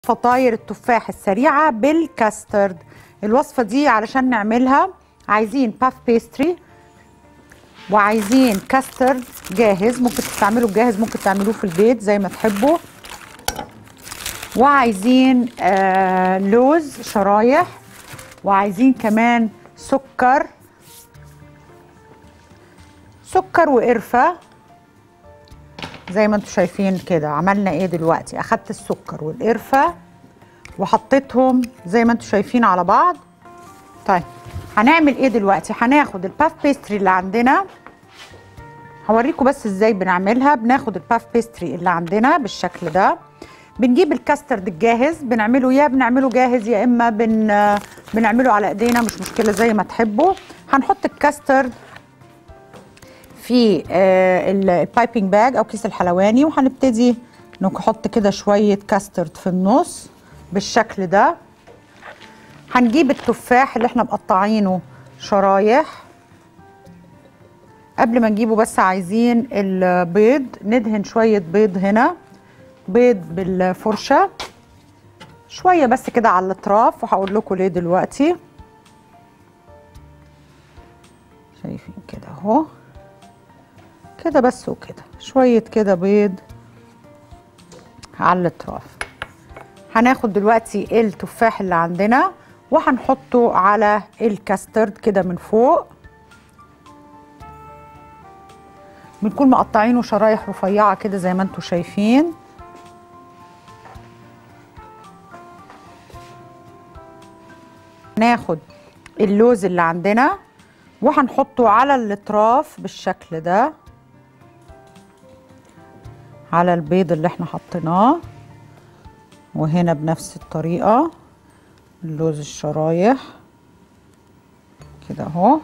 فطاير التفاح السريعة بالكاسترد الوصفة دي علشان نعملها عايزين باف بيستري وعايزين كاسترد جاهز ممكن تستعملوا جاهز ممكن تعملوه في البيت زي ما تحبوا وعايزين آه لوز شرايح وعايزين كمان سكر سكر وقرفة زي ما انتم شايفين كده عملنا ايه دلوقتي اخدت السكر والقرفة وحطيتهم زي ما انتم شايفين على بعض طيب هنعمل ايه دلوقتي هناخد الباف بيستري اللي عندنا هوريكم بس ازاي بنعملها بناخد الباف بيستري اللي عندنا بالشكل ده بنجيب الكاسترد الجاهز بنعمله يا بنعمله جاهز يا اما بن بنعمله على ايدينا مش مشكله زي ما تحبوا هنحط الكاسترد في آه البايبنج باج او كيس الحلواني وهنبتدي نحط كده شويه كاسترد في النص بالشكل ده هنجيب التفاح اللي احنا مقطعينه شرايح قبل ما نجيبه بس عايزين البيض ندهن شويه بيض هنا بيض بالفرشه شويه بس كده على الاطراف وهقول لكم ليه دلوقتي شايفين كده اهو كده بس وكده شويه كده بيض على الاطراف هناخد دلوقتي التفاح اللي عندنا وهنحطه على الكاسترد كده من فوق بنكون مقطعينه شرايح رفيعه كده زي ما انتم شايفين ناخد اللوز اللي عندنا وهنحطه على الاطراف بالشكل ده على البيض اللي احنا حطيناه وهنا بنفس الطريقة اللوز الشرايح كده اهو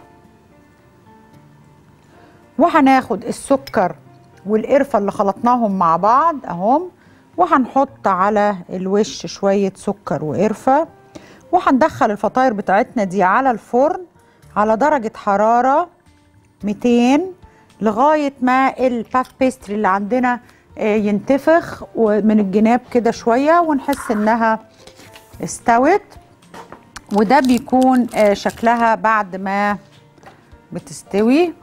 وهناخد السكر والقرفة اللي خلطناهم مع بعض اهم وهنحط على الوش شوية سكر وقرفة وهندخل الفطاير بتاعتنا دي على الفرن على درجة حرارة 200 لغاية ما الباف بيستري اللي عندنا ينتفخ من الجناب كده شوية ونحس انها استوت وده بيكون شكلها بعد ما بتستوي